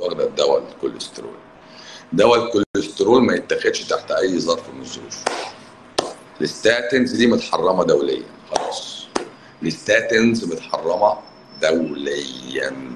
واخده دواء الكوليسترول دواء الكوليسترول ما يتاخدش تحت اي ظرف من الظروف الستاتنز دي متحرمه دوليا خلاص الستاتنز متحرمه دوليا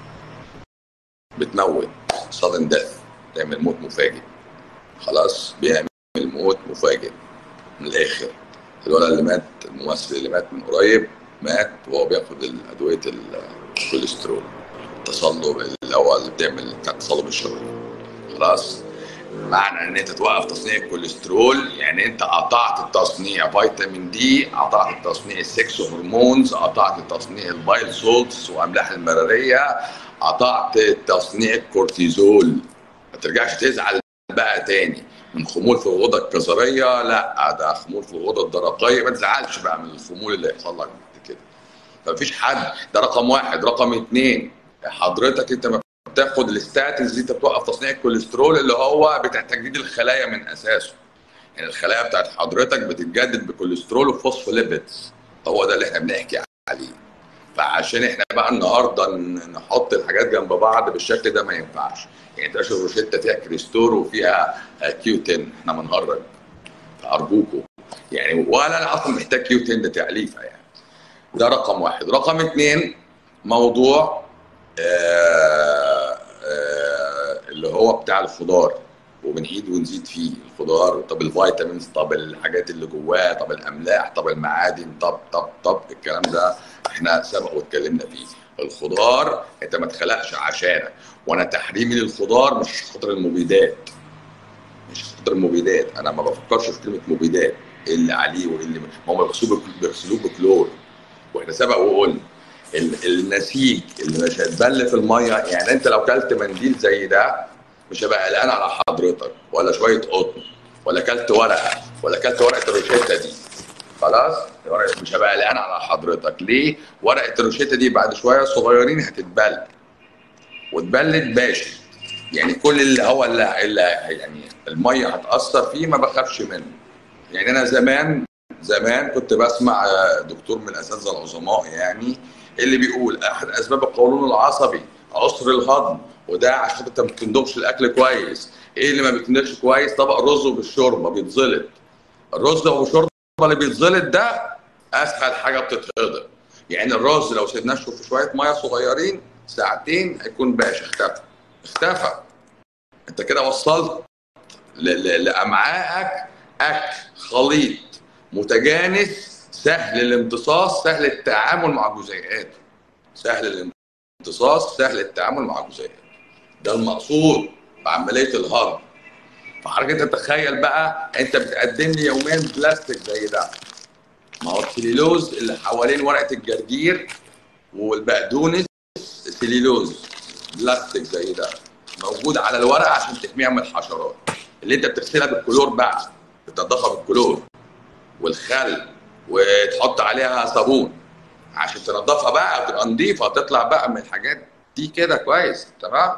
بتموت صادن دث تعمل موت مفاجئ خلاص بيعمل موت مفاجئ من الاخر الولد اللي مات الممثل اللي مات من قريب مات وهو بياخد ادويه الكوليسترول التصلب اللي هو اللي بتعمل بتاع التصلب الشرايين خلاص معنى ان انت توقف تصنيع الكوليسترول يعني انت قطعت التصنيع فيتامين دي قطعت تصنيع السكس هرمونز قطعت تصنيع البايل سولتس واملاح المراريه قطعت تصنيع الكورتيزول ما ترجعش تزعل بقى تاني من خمول في الغدة الكظرية لا ده خمول في الغدة الدرقية ما تزعلش بقى من الخمول اللي هيحصل لك بعد كده فمفيش حد ده رقم واحد رقم اتنين حضرتك انت ما بتاخد الستاتنز دي انت بتوقف تصنيع الكوليسترول اللي هو بتاع تجديد الخلايا من اساسه يعني الخلايا بتاعت حضرتك بتتجدد بكوليسترول وفوسفوليبيدز هو ده اللي احنا بنحكي عليه فعشان احنا بقى النهارده نحط الحاجات جنب بعض بالشكل ده ما ينفعش يعني تلاقي روشته فيها كريستور وفيها كيو 10 احنا بنهرج فارجوكم يعني ولا انا اصلا محتاج كيو 10 ده تعليفه يعني ده رقم واحد رقم اثنين موضوع آه آه اللي هو بتاع الخضار وبنعيد ونزيد فيه الخضار طب الفيتامينز طب الحاجات اللي جواه طب الاملاح طب المعادن طب طب طب الكلام ده احنا سبق واتكلمنا فيه الخضار انت ما اتخلقش عشانك وانا تحريمي للخضار مش خاطر المبيدات مش خاطر المبيدات انا ما بفكرش في كلمه مبيدات ايه اللي عليه وايه اللي ما هم بيغسلوه بيغسلوه بكلور واحنا سبق وقلنا النسيج اللي مش هيتبل في الميه يعني انت لو كلت منديل زي ده مش هبقى قلقان على حضرتك ولا شويه قطن ولا كلت ورقه ولا كلت ورقه الروشته دي خلاص مش هبقى قلقان على حضرتك ليه ورقه الروشته دي بعد شويه صغيرين هتتبل واتبلت باشا يعني كل اللي هو اللي, اللي يعني الميه هتاثر فيه ما بخافش منه يعني انا زمان زمان كنت بسمع دكتور من الاساتذه العظماء يعني اللي بيقول احد اسباب القولون العصبي عسر الهضم وده عشان انت ما بتندمش الاكل كويس ايه اللي ما بتندمش كويس طبق رز بالشوربه بيتزلط الرز والشوربه اللي بيتزلط ده اسهل حاجه بتتهضم يعني الرز لو سيبناه في شويه ميه صغيرين ساعتين هيكون باشا اختفى اختفى انت كده وصلت لامعائك اكل خليط متجانس سهل الامتصاص سهل التعامل مع جزيئاته سهل الامتصاص سهل التعامل مع جزيئاته ده المقصود بعمليه الهضم فحضرتك انت تتخيل بقى انت بتقدم لي يوميا بلاستيك زي ده ما هو السليلوز اللي حوالين ورقه الجرجير والبقدونس سليلوز بلاستيك زي ده موجود على الورقه عشان تحميها من الحشرات اللي انت بتغسلها بالكلور بقى بتنضفها بالكلور والخل وتحط عليها صابون عشان تنضفها بقى تبقى نظيفه تطلع بقى من الحاجات دي كده كويس تمام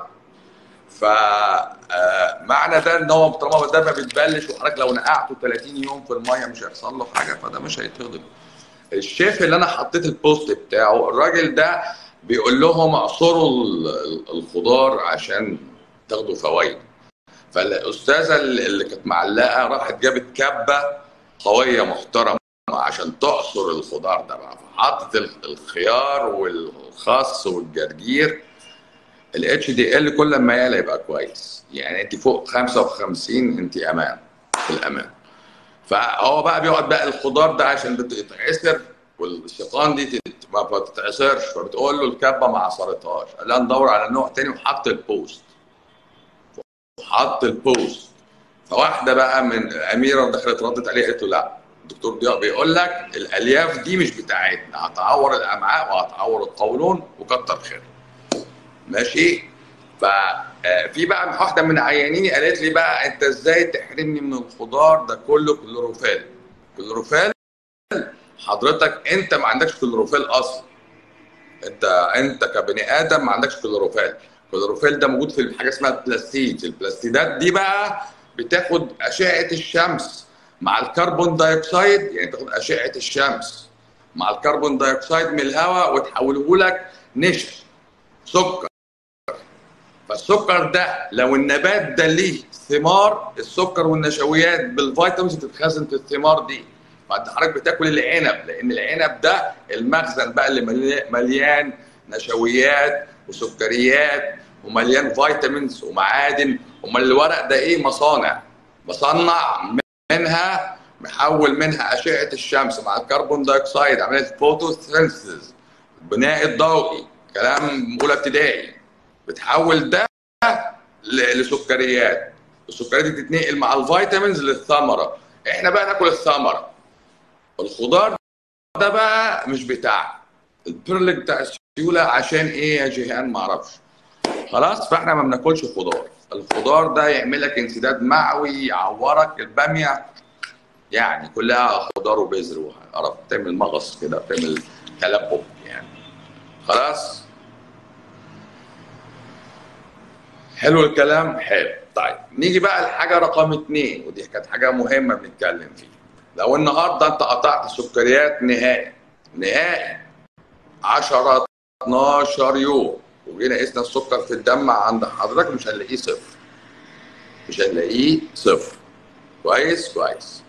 فمعنى ده ان هو طالما ده ما بيتبلش وحضرتك لو نقعته 30 يوم في الميه مش هيحصل له حاجه فده مش هيتهضم الشيف اللي انا حطيت البوست بتاعه الراجل ده بيقول لهم اعصروا الخضار عشان تاخدوا فوائد فالاستاذه اللي كانت معلقه راحت جابت كبه قويه محترمه عشان تعصر الخضار ده بقى فحطت الخيار والخس والجرجير الاتش دي ال كل ما يعلى يبقى كويس يعني انت فوق 55 انت امان في الامان فهو بقى بيقعد بقى الخضار ده عشان بتتعسر والشيطان دي ما بتتعصرش فبتقول له الكبه ما عصرتهاش قال لها ندور على نوع تاني وحط البوست وحط البوست فواحده بقى من اميره دخلت ردت عليه قالت له لا الدكتور ضياء بيقول لك الالياف دي مش بتاعتنا هتعور الامعاء وهتعور القولون وكتر خير ماشي ففي بقى واحده من عيانيني قالت لي بقى انت ازاي تحرمني من الخضار ده كله كلوروفيل كلوروفيل حضرتك انت ما عندكش كلوروفيل اصلا انت انت كبني ادم ما عندكش كلوروفيل الكلوروفيل ده موجود في حاجه اسمها البلاستيد البلاستيدات دي بقى بتاخد اشعه الشمس مع الكربون دايوكسيد يعني تاخد اشعه الشمس مع الكربون دايوكسيد من الهواء وتحوله لك نشا سكر فالسكر ده لو النبات ده ليه ثمار السكر والنشويات بالفيتامينز بتتخزن في الثمار دي فانت حضرتك بتاكل العنب لان العنب ده المخزن بقى اللي مليان نشويات وسكريات ومليان فيتامينز ومعادن امال الورق ده ايه مصانع بصنع منها محول منها اشعه الشمس مع الكربون دايوكسيد عمليه فوتوسينثيسيس البناء الضوئي كلام اولى ابتدائي بتحول ده لسكريات السكريات دي تتنقل مع الفيتامينز للثمره احنا بقى ناكل الثمره الخضار ده بقى مش بتاعنا البرلك بتاع السيوله عشان ايه يا جيهان ما اعرفش خلاص فاحنا ما بناكلش خضار الخضار ده يعمل لك انسداد معوي يعورك الباميه يعني كلها خضار وبذر وقرف تعمل مغص كده تعمل تلبك يعني خلاص حلو الكلام حلو طيب نيجي بقى لحاجه رقم اثنين ودي كانت حاجه مهمه بنتكلم فيها لو النهارده انت قطعت السكريات نهائي نهائي 10 12 يوم وجينا قسنا السكر في الدم عند حضرتك مش هنلاقيه صفر مش هنلاقيه صفر كويس كويس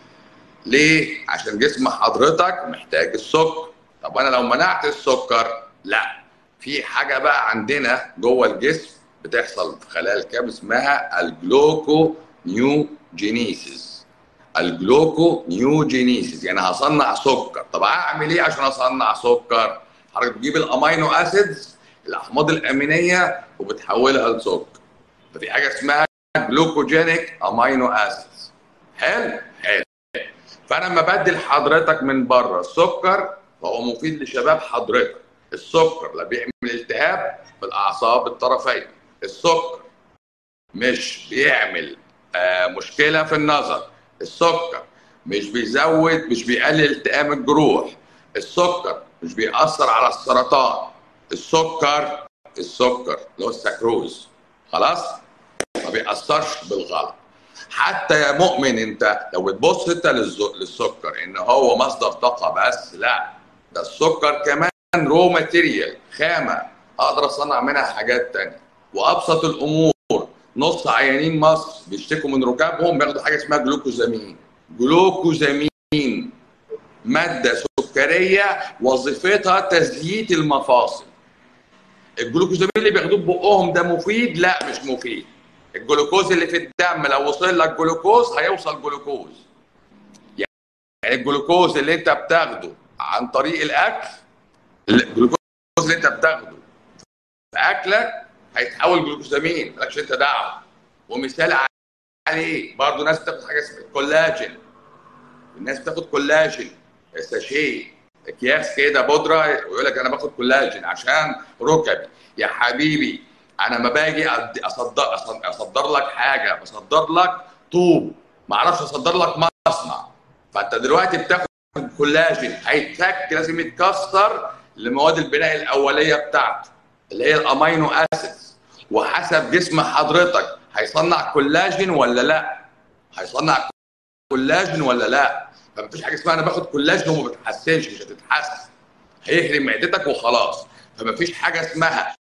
ليه؟ عشان جسم حضرتك محتاج السكر طب انا لو منعت السكر لا في حاجه بقى عندنا جوه الجسم بتحصل في خلايا الكبد اسمها الجلوكو نيوجينيسيس الجلوكو نيوجينيسيس يعني هصنع سكر طب اعمل ايه عشان اصنع سكر حضرتك بتجيب الامينو اسيدز الاحماض الامينيه وبتحولها لسكر ففي حاجه اسمها جلوكوجينيك امينو اسيدز حلو حلو فانا لما بدي لحضرتك من بره السكر فهو مفيد لشباب حضرتك السكر لا بيعمل التهاب في الاعصاب الطرفيه السكر مش بيعمل آه مشكله في النظر السكر مش بيزود مش بيقلل التئام الجروح السكر مش بيأثر على السرطان السكر السكر اللي هو السكروز خلاص ما بيأثرش بالغلط حتى يا مؤمن انت لو بتبص انت للسكر ان هو مصدر طاقه بس لا ده السكر كمان رو ماتيريال خامه اقدر اصنع منها حاجات تانية وابسط الامور نص عيانين مصر بيشتكوا من ركابهم بياخدوا حاجه اسمها جلوكوزامين جلوكوزامين ماده سكريه وظيفتها تزييت المفاصل الجلوكوزامين اللي بياخدوه ببقهم ده مفيد لا مش مفيد الجلوكوز اللي في الدم لو وصل لك جلوكوز هيوصل جلوكوز يعني الجلوكوز اللي انت بتاخده عن طريق الاكل الجلوكوز اللي انت بتاخده في اكلك هيتحول جلوكوزامين مالكش انت دعوه ومثال عليه برضه ناس بتاخد حاجه اسمها كولاجين الناس بتاخد كولاجين ساشيه اكياس كده بودره ويقول لك انا باخد كولاجين عشان ركبي يا حبيبي انا ما باجي اصدر اصدر لك حاجه بصدر لك طوب ما اعرفش اصدر لك مصنع فانت دلوقتي بتاخد كولاجين هيتفك لازم يتكسر لمواد البناء الاوليه بتاعته اللي هي الامينو اسيدز وحسب جسم حضرتك هيصنع كولاجين ولا لا هيصنع كولاجين ولا لا فمفيش حاجه اسمها انا باخد كولاجين وما بتحسنش مش هتتحسن هيهرم معدتك وخلاص فمفيش حاجه اسمها